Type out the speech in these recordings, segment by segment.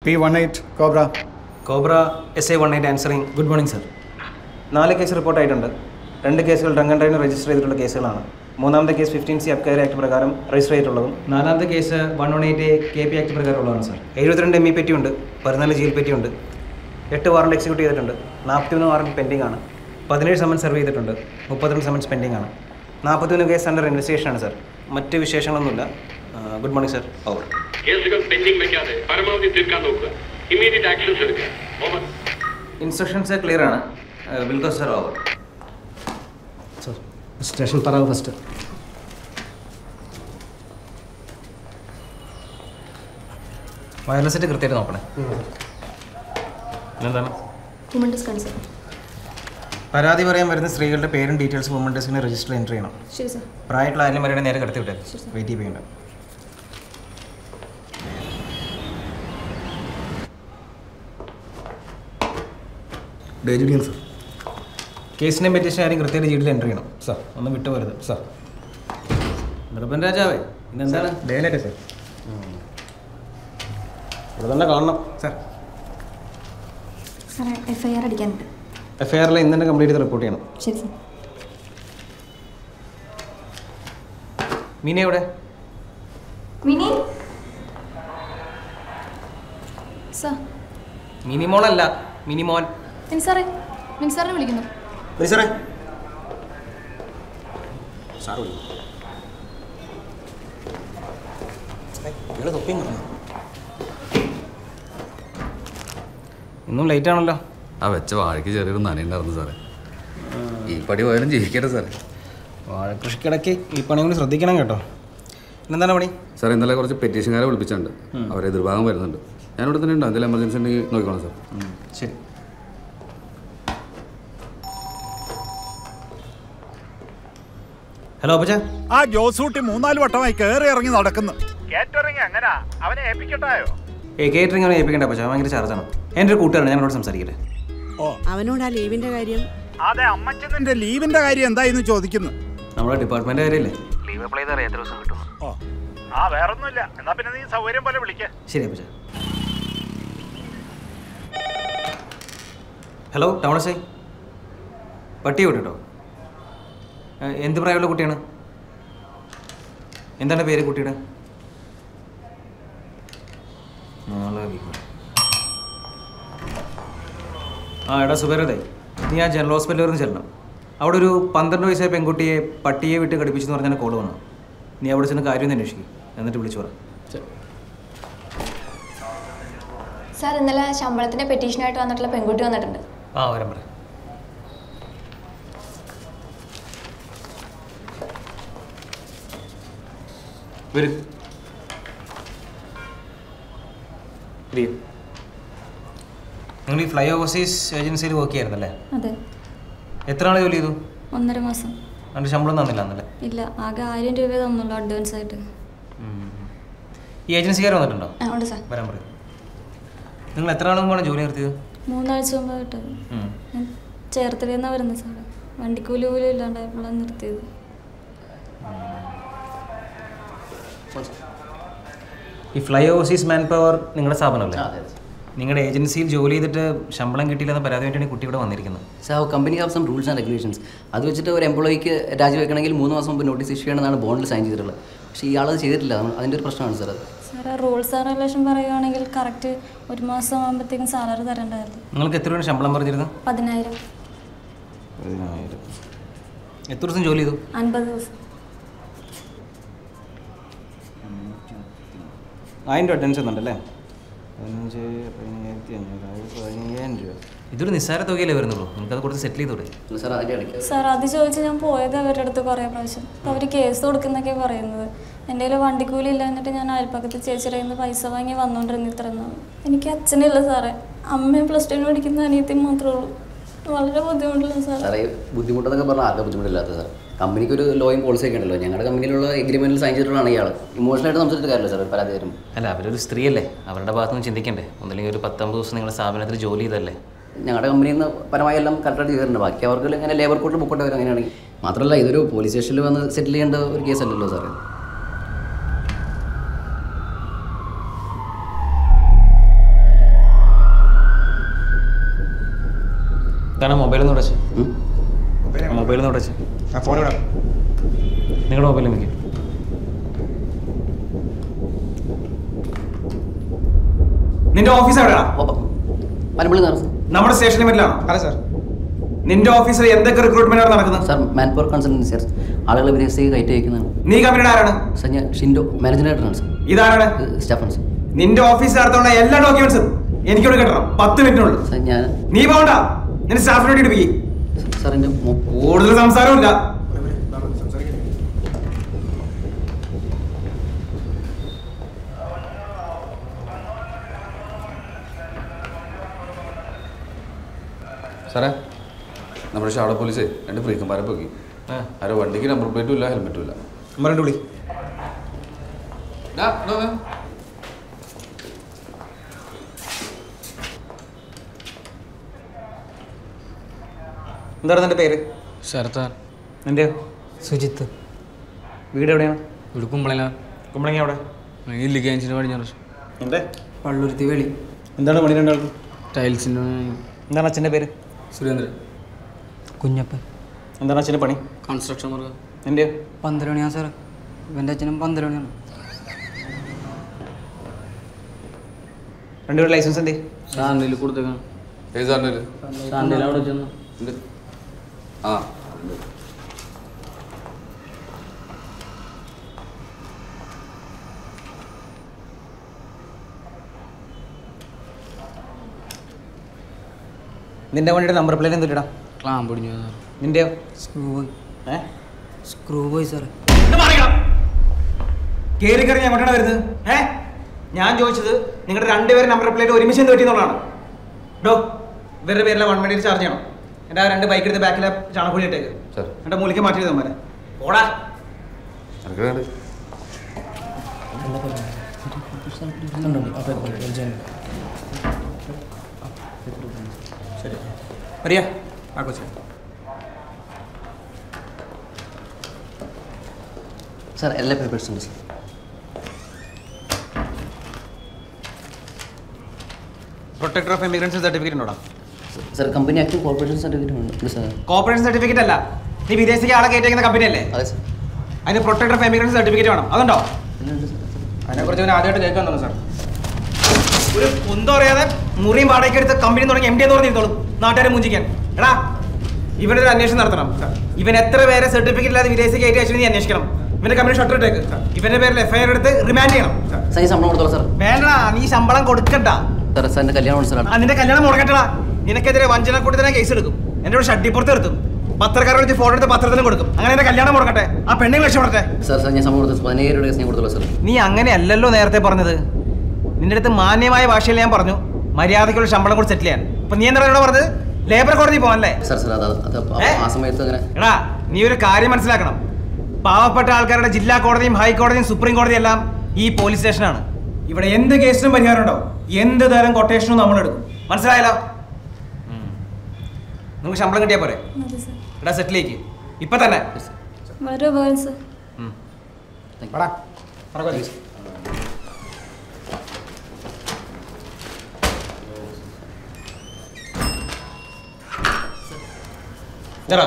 P one eight cobra cobra S I one eight answering good morning sir നാല് case റിപ്പോർട്ടായിട്ടുണ്ട് രണ്ട് കേസുകൾ drunk and ഡ്രൈവിന് register ചെയ്തിട്ടുള്ള കേസുകളാണ് മൂന്നാമത്തെ case fifteen C Abkari act പ്രകാരം രജിസ്റ്റർ ചെയ്തിട്ടുള്ളതും നാലാമത്തെ case one one eight K P act പ്രകാരമുള്ളതാണ് സർ എഴുപത്തിരണ്ട് എം ഇ പെറ്റിയുണ്ട് പതിനാല് ജയിൽ പെറ്റിയുണ്ട് എട്ട് വാറണ്ട് എക്സിക്യൂട്ട് ചെയ്തിട്ടുണ്ട് നാൽപ്പത്തിമൂന്ന് വാറണ്ട് പെൻഡിംഗ് ആണ് പതിനേഴ് സമൻസ് സെർവ് ചെയ്തിട്ടുണ്ട് മുപ്പത്തിരണ്ട് സമൻസ് പെൻഡിംഗ് ആണ് നാൽപ്പത്തിമൂന്ന് കേസ് അണ്ടർ ഇൻവെസ്റ്റിഗേഷൻ ആണ് സർ മറ്റ് വിശേഷങ്ങളൊന്നുമില്ല ഗുഡ് മോർണിംഗ് സർ ഓവർ കേസുകൾ പെൻഡിംഗ് വെക്കാതെ പരമാവധി തീർക്കാൻ നോക്കുക ഇമ്മീഡിയറ്റ് ആക്ഷൻസ് എടുക്കുക ഓവർ ഇൻസ്ട്രക്ഷൻസ് ക്ലിയർ ആണ് wilco sir over sir station പറ ഫസ്റ്റ് വയർലെസ് സെറ്റ് കൃത്യമായിട്ട് നോക്കണേ എന്താണ് വുമൺ ഡെസ്ക് ആണ് സർ പരാതി പറയാൻ വരുന്ന സ്ത്രീകളുടെ പേരും ഡീറ്റെയിൽസ് വുമൺ ഡെസ്കിന് രജിസ്റ്റർ എൻട്രി ചെയ്യണം ശരി സർ പ്രായമുള്ള ആരും വരെ നേരെ കടത്തി വിട്ടേ ശരി, സർ. വെയിറ്റ് ചെയ്യേണ്ട ഡേജുഡിയൻ സർ കേസിനെ പെറ്റീഷൻ ആരും കൃത്യമായിട്ട് ജീഡിൽ എൻട്രി ചെയ്യണം സാർ ഒന്നും വിട്ടുപോരുത് സാർ നിർബൻ രാജാവേ ഇന്നെന്താണ് ഡേലല്ലേ സാർ ഇവിടെ തന്നെ കാണണം സാർ സാറേ എഫ് ഐ ആർ അടിക്കാനുണ്ട് എഫ് ഐ ആറിൽ ഇന്ന് തന്നെ കംപ്ലീറ്റ് ചെയ്ത് റിപ്പോർട്ട് ചെയ്യണം ശരി സർ മീന എവിടെ മിനി സാർ മിനിമോളല്ല മിനിമോൻ മിൻസാറേ മിൻസാറിനെ വിളിക്കുന്നു സാറേ സാർ ഇന്നും ലേറ്റ് ആണല്ലോ ആ വെച്ച വാഴയ്ക്ക് ചെറിയൊരു നനയുണ്ടായിരുന്നു സാറേ ഈ പടി പോയാലും ജീവിക്കട്ടെ സാറേ വാഴകൃഷിക്കിടയ്ക്ക് ഈ പണി കൂടി ശ്രദ്ധിക്കണം കേട്ടോ ഇന്നെന്താണ് പണി സാർ ഇന്നലെ കുറച്ച് പെറ്റീഷൻകാരെ വിളിപ്പിച്ചിട്ടുണ്ട് അവരെ എതിർഭാഗം വരുന്നുണ്ട് ഞാനിവിടെ തന്നെ ഉണ്ടാവും എന്തെങ്കിലും എമർജൻസി ഉണ്ടെങ്കിൽ നോക്കിക്കോളാം സാർ ശരി ഹലോ അപ്പച്ച ആ ജോസൂട്ടി മൂന്നാല് വട്ടമായി കയറി ഇറങ്ങി നടക്കുന്നു കേറ്റിറങ്ങി എങ്ങനാ അവനെ ഏൽപ്പിക്കട്ടായോ ഏ കേറ്ററിംഗ് അവനെ ഏൽപ്പിക്കേണ്ട അപ്പച്ച ഭയങ്കര ചാർജാണ് എൻ്റെ ഒരു കൂട്ടുകാരാണ് ഞാൻ അവനോട് സംസാരിക്കട്ടെ ഓ അവനോട് ആ ലീവിന്റെ കാര്യം അതെ അമ്മച്ചന്റെ ലീവിന്റെ കാര്യം എന്തായിന്ന് ചോദിക്കുന്നു നമ്മുടെ ഡിപ്പാർട്ട്മെന്റ് കാര്യമില്ലേ ലീവ് അപ്ലൈ ചെയ്താൽ എത്ര ദിവസം കിട്ടും ഓ ആ വേറൊന്നുമില്ല എന്നാ പിന്നെ നീ സൗകര്യം പോലെ വിളിക്ക ശരി അപ്പച്ച ഹലോ ടൗൺ എസ് ഐ പട്ടി വിട്ടോ എന്ത് പ്രായമുള്ള കുട്ടിയാണ് എന്താണ് പേര് കുട്ടിയുടെ മാളവിക ആ എടാ സുബേരതെ നീ ആ ജനറൽ ഹോസ്പിറ്റലിൽ വരുന്ന ചെല്ലണം അവിടെ ഒരു പന്ത്രണ്ട് വയസ്സായ പെൺകുട്ടിയെ പട്ടിയെ വിട്ട് കടിപ്പിച്ചെന്ന് പറഞ്ഞാൽ കോള് വന്നു നീ അവിടെ ചെന്ന് കാര്യം ഒന്ന് അന്വേഷിക്കും എന്നിട്ട് വിളിച്ചു പറ സാർ ഇന്നലെ ശമ്പളത്തിന്റെ പെറ്റീഷനായിട്ട് വന്നിട്ടുള്ള പെൺകുട്ടി വന്നിട്ടുണ്ട് ആ വരാൻ പറ വരൂ ഇരിക്കൂ. നിങ്ങൾ ഈ ഫ്ലൈ ഓവർസീസ് ഏജൻസിയിൽ വർക്ക് ചെയ്യായിരുന്നല്ലേ അതെ എത്ര നാൾ ജോലി ചെയ്തു ഒന്നര മാസം അതിൻ്റെ ശമ്പളം തന്നില്ല എന്നല്ലേ ഇല്ല ആകെ ആയിരം രൂപ തന്നുള്ളൂ അഡ്വാൻസ് ആയിട്ട് ഈ ഏജൻസിക്കാർ വന്നിട്ടുണ്ടോ ആ ഉണ്ട് സാർ വരാൻ പറയും നിങ്ങൾ എത്ര നാൾ മുമ്പാണ് ജോലി നിർത്തിയത് മൂന്നാഴ്ച മുമ്പ് കിട്ടത് ഉം. ഞാൻ ചേർത്തലയിൽ നിന്നാണ് വരുന്നത് സാറ് വണ്ടിക്കൂലി പോലും ഇല്ലാണ്ടായപ്പോഴാണ് നിർത്തിയത് ഈ ഫ്ലൈ ഓവർസീസ് മാൻ പവർ നിങ്ങളുടെ സ്ഥാപനമല്ലേ നിങ്ങളുടെ ഏജൻസിയിൽ ജോലി ചെയ്തിട്ട് ശമ്പളം കിട്ടിയില്ലെന്ന പരാതി വേണ്ടിയാണ് ഈ കുട്ടി ഇവിടെ വന്നിരിക്കുന്നത് so company have some rules and regulations അത് വെച്ചിട്ട് ഒരു എംപ്ലോയിക്ക് രാജിവെക്കണമെങ്കിൽ മൂന്ന് മാസം മുമ്പ് നോട്ടീസ് ഇഷ്യൂ ചെയ്യണമെന്നാണ് ബോണ്ടിൽ സൈൻ ചെയ്തിട്ടുള്ളത് പക്ഷേ ഇയാളത് ചെയ്തിട്ടില്ല അതാണ് അതിൻ്റെ ഒരു പ്രശ്നമാണ് സാർ അത് സാർ റൂൾസ് ആൻഡ് റെഗുലേഷൻ പറയുകയാണെങ്കിൽ കറക്റ്റ് ഒരു മാസം ആകുമ്പോഴത്തേക്കും സാലറി തരേണ്ടതായിരുന്നു നിങ്ങൾക്ക് എത്ര രൂപ ശമ്പളം പറഞ്ഞിരുന്നു പതിനായിരം പതിനായിരം എത്ര ദിവസം ജോലി ചെയ്തു അൻപത് ദിവസം ആയിരം രൂപ അറ്റൻഷൻ ഉണ്ടല്ലേ പതിനഞ്ച് പതിനയ്യായിരത്തി അഞ്ഞൂറ് പതിനയ്യായിരം രൂപ ഇതൊരു നിസ്സാര തുകയല്ലേ വരുന്നുള്ളൂ നിങ്ങൾക്കത് കൊടുത്ത് സെറ്റിൽ ചെയ്തൂടെ സാർ അതിൻ്റെ ഇടയ്ക്ക് സാർ അത് ചോദിച്ച് ഞാൻ പോയത് അവരുടെ അടുത്ത് കുറേ പ്രാവശ്യം അപ്പോൾ അവർ കേസ് കൊടുക്കുന്നൊക്കെ പറയുന്നത് എൻ്റെ കയ്യിൽ വണ്ടിക്കൂലി ഇല്ല എന്നിട്ട് ഞാൻ അയൽപ്പക്കത്ത് ചേച്ചിയുടെ കയ്യിൽ നിന്ന് പൈസ വാങ്ങി വന്നുകൊണ്ടിരുന്ന ഇത്ര നാൾ എനിക്ക് അച്ഛനില്ല സാറേ അമ്മയും പ്ലസ് ടുവിന് പഠിക്കുന്ന അനിയത്തിയും മാത്രമേ ഉള്ളൂ വളരെ ബുദ്ധിമുട്ടില്ല സാർ സാറേ ബുദ്ധിമുട്ടെന്നൊക്കെ പറഞ്ഞാൽ ആകെ ബുദ്ധിമുട്ടില്ലാത്ത സാർ കമ്പനിക്ക് ഒരു ലോയും പോളിസി ഒക്കെ ഉണ്ടല്ലോ ഞങ്ങളുടെ കമ്പനിയിലുള്ള എഗ്രിമെൻറ്റിൽ സൈൻ ചെയ്തിട്ടുള്ളതാണ് ഇയാൾ ഇമോഷണലായിട്ട് സംസാരിച്ചിട്ട് കാര്യമില്ല സാർ പരാതി തരും അല്ല അവരൊരു സ്ത്രീയല്ലേ അവരുടെ ഭാഗത്തുനിന്ന് ചിന്തിക്കണ്ടേ ഒന്നില്ലെങ്കിൽ ഒരു പത്തൊമ്പത് ദിവസം നിങ്ങളുടെ സ്ഥാപനത്തിൽ ജോലി ചെയ്തല്ലേ ഞങ്ങളുടെ കമ്പനിയിൽ നിന്ന് പരമായി എല്ലാം കറക്റ്റായിട്ട് ചെയ്തിട്ടുണ്ട് ബാക്കി അവർക്ക് ഇങ്ങനെ ലേബർ കോർട്ടിൽ ബുക്കോട്ട് വരും അങ്ങനെയാണെങ്കിൽ മാത്രമല്ല ഇതൊരു പോലീസ് സ്റ്റേഷനിൽ വന്ന് സെറ്റിൽ ചെയ്യേണ്ട ഒരു കേസല്ലല്ലോ സാറേ ഇതാണ് മൊബൈലൊന്ന് ഉടച്ച് ഉം? മൊബൈലൊന്ന് ഉടച്ച് ആ ഫോൺ ഇവിടെ നിങ്ങളുടെ മൊബൈലിൽ വെക്കും നിന്റെ ഓഫീസ് എവിടെയാ ഓ, മലമ്പള്ളി സാർ നമ്മുടെ സ്റ്റേഷനിൽ പറ്റില്ലാണോ അതെ സാർ നിന്റെ ഓഫീസിൽ എന്തൊക്കെ റിക്രൂട്ട്മെന്റ് ആണ് നടക്കുന്നത് sir man power consultancy sir ആളുകളെ വിദേശത്തേക്ക് കയറ്റി അയക്കുന്നതാണ് നീ കമ്പനിയുടെ ആരാണ് സാർ ഞാൻ ഷിൻഡോ മാനേജിംഗ് ഡയറക്ടറാണ് സാർ ഇതാരാണ് ഇത് സ്റ്റഫൻ സാർ നിന്റെ ഓഫീസിനകത്തുള്ള എല്ലാ ഡോക്യുമെന്റ്സും എനിക്കോട് കിട്ടണം പത്ത് മിനിറ്റിനുള്ളിൽ സാർ ഞാൻ നീ പോകണ്ട നിന്റെ സ്റ്റാഫിനോട് ഇടിപ്പിക്കും സാർ എൻ്റെ മൊ- കൂടുതൽ സംസാരമില്ല സാറേ നമ്മുടെ ഷാഡോ പോലീസേ രണ്ട് ഫ്രീക്കന്മാരെ പോക്കി ആരോ വണ്ടിക്ക് നമ്പർ പ്ലേറ്റും ഇല്ല ഹെൽമെറ്റും ഇല്ല മരണ്ട് വിളി ഡാ, ഇങ്ങ് വന്നേ. എന്താണ് നിന്റെ പേര് ശരത്താൻ നിന്റെ സുജിത്ത് വീട് എവിടെയാണ് ഇവിടെ കുമ്പളല കുമ്പളങ്ങി എവിടെ ഇല്ലിക്കാഞ്ചിന് പടിഞ്ഞാറ് എന്റെ പള്ളുരുത്തി വേളി എന്താണ് പണി രണ്ടാൾക്കും ടൈൽസിൻ്റെ എന്താണ് അച്ഛൻ്റെ പേര് സുരേന്ദ്രൻ കുഞ്ഞപ്പൻ എന്താണ് അച്ഛൻ്റെ പണി കൺസ്ട്രക്ഷൻ വർക്ക് നിന്റെ പന്തര മണിയാണ് സാർ ഇവൻ്റെ അച്ഛനും പന്തര മണിയാണ് രണ്ടുപേരുടെ ലൈസൻസ് എന്തേ സാറിൻ്റെ കൊടുത്തേക്കാണ് ഏത് സാറിൻ്റെ സാറിൻ്റെ അവിടെ ചെന്ന് ഉണ്ട് ആ ഉണ്ട്. നിന്റെ വണ്ടിയുടെ നമ്പർ പ്ലേറ്റ് എന്തിട്ടാ ക്ലാമ്പ് പിടിഞ്ഞു സാർ നിന്റെയോ സ്ക്രൂ പോയി ഏ സ്ക്രൂ പോയി സാറേ കയറി കയറി ഞാൻ എവിടെയാണ് വരുന്നത് ഏ ഞാൻ ചോദിച്ചത് നിങ്ങളുടെ രണ്ടുപേരും നമ്പർ പ്ലേറ്റ് ഒരുമിച്ച് എന്ത് പറ്റിയെന്നുള്ളതാണ് ഡോ ഇവരുടെ പേരിലെ വൺ മിനിറ്റ് ചാർജ് ചെയ്യണം എൻ്റെ ആ രണ്ട് ബൈക്ക് എടുത്ത് ബാക്കിലെ ചാണകപ്പൊടി ഇട്ടേക്ക് സാർ എൻ്റെ മൂലിക്ക് മാറ്റി തമ്മാരെ ഓടാ നടക്കണേ വരിക ആ കൊച്ചു സാർ എല്ലാ പേപ്പേഴ്സും ഉണ്ട് sir protector of emigrants certificate ഉണ്ടോ sir company act corporation certificate ഉണ്ട് സാർ കോപ്പറേഷൻ സർട്ടിഫിക്കറ്റ് അല്ല നീ വിദേശത്തേക്ക് ആളെ കയറ്റിക്കുന്ന കമ്പനി അല്ലേ അതെ സാർ അതിന് പ്രൊട്ടക്ടർ ഓഫ് എമിഗ്രൻസ് സർട്ടിഫിക്കറ്റ് വേണം അതുണ്ടോ ഉണ്ട് സാർ അതിനെക്കുറിച്ച് ഞാൻ ആദ്യമായിട്ട് കേൾക്കാൻ തോന്നുന്നു സാർ ഒരു കുന്തം അറിയാതെ മുറിയും വാടകയ്ക്ക് എടുത്ത് കമ്പനി തുടങ്ങി എം ഡി എന്ന് പറഞ്ഞിരുന്നോളും നാട്ടുകാരെ മുഞ്ചിക്കാൻ എടാ ഇവനൊരു ഒരു അന്വേഷണം നടത്തണം ഇവൻ എത്ര പേരെ സർട്ടിഫിക്കറ്റ് ഇല്ലാതെ വിദേശത്തേക്ക് കയറ്റി അയച്ചു നീ അന്വേഷിക്കണം ഇവന്റെ കമ്പനി ഷട്ടർ ഇട്ടേക്ക് ഇവന്റെ പേരിൽ എഫ്ഐആർ എടുത്ത് റിമാൻഡ് ചെയ്യണം സാർ ഈ ശമ്പളം കൊടുത്തോളാം സാർ വേണ്ടടാ നീ ശമ്പളം കൊടുക്കണ്ട സാർ സാറിൻ്റെ കല്യാണം ഉണ്ട് സാർ ആ, നിന്റെ കല്യാണം മുടക്കട്ടടാ നിനക്കെതിരെ വഞ്ചന കൂട്ടത്തിനെ കേസ് എടുക്കും എന്റെ കൂടെ ഷട്ടിപ്പുറത്ത് നിർത്തും പത്രക്കാരെ വിളിച്ച് ഫോട്ടോ എടുത്ത് പത്രത്തിനും കൊടുക്കും അങ്ങനെ എന്റെ കല്യാണം മുടക്കട്ടെ ആ പെണ്ണുങ്ങൾ രക്ഷപ്പെടട്ടെ സാർ സാർ ഞാൻ ശമ്പളം കൊടുത്തു പതിനേഴ് രൂപ കേസ് ഞാൻ കൊടുത്തോളാം സാർ നീ അങ്ങനെയല്ലല്ലോ നേരത്തെ പറഞ്ഞത് നിന്റെ അടുത്ത് മാന്യമായ ഭാഷയിൽ ഞാൻ പറഞ്ഞു മര്യാദയ്ക്കുള്ള ശമ്പളം കൂടി സെറ്റിൽ ചെയ്യാൻ അപ്പൊ നീ എന്താ ഇവിടെ പറഞ്ഞത് ലേബർ കോടതി പോകാനല്ലേ സാർ സാർ അത് അത് ഏ? ആ സമയത്ത് അങ്ങനെ എടാ നീ ഒരു കാര്യം മനസ്സിലാക്കണം പാവപ്പെട്ട ആൾക്കാരുടെ ജില്ലാ കോടതിയും ഹൈക്കോടതിയും സുപ്രീം കോടതിയും എല്ലാം ഈ പോലീസ് സ്റ്റേഷനാണ് ഇവിടെ എന്ത് കേസിനും പരിഹാരം ഉണ്ടാവും എന്ത് തരം കൊട്ടേഷനും നമ്മൾ എടുക്കും മനസ്സിലായല്ലോ നിങ്ങൾക്ക് ശമ്പളം കിട്ടിയാൽ പോരെ മതി സർ എടാ സെറ്റിലേക്ക് ഇപ്പൊ തന്നെ വളരെ ഉപകാരം സർ എടാ, നടക്കോ നീ? ഇതെടാ.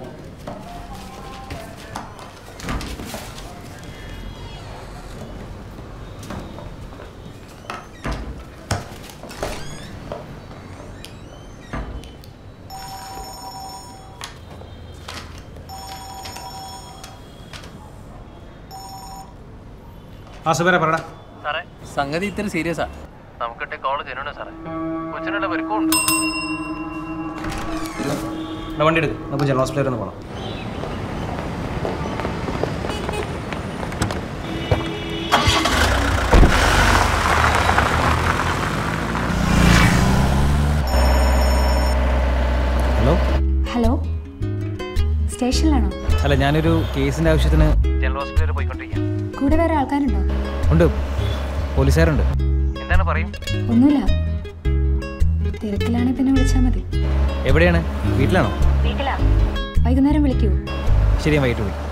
ആ സുബേരെ പറടാ സാറേ സംഗതി ഇത്തിരി സീരിയസാ നമുക്കിട്ട് കോള് തരണോ സാറേ കൊച്ചിനുള്ള പരിക്കുണ്ട് എന്നാ വണ്ടി എടുക്കും നമുക്ക് ജനറൽ ഹോസ്പിറ്റലിൽ ഒന്ന് പോകണം ഹലോ ഹലോ സ്റ്റേഷനിലാണോ അല്ല ഞാനൊരു കേസിൻ്റെ ആവശ്യത്തിന് ജനറൽ ഹോസ്പിറ്റലിൽ പോയിക്കൊണ്ടിരിക്കുക കൂടെ വേറെ ആൾക്കാരുണ്ടോ ഉണ്ട് പോലീസുകാരുണ്ട് എന്താണ് പറയും ഒന്നുമില്ല തിരക്കിലാണെങ്കിൽ പിന്നെ വിളിച്ചാൽ മതി എവിടെയാണ് വീട്ടിലാണോ വൈകുന്നേരം വിളിക്കൂ ശരി ഞാൻ വൈകിട്ട് വിളിക്കാം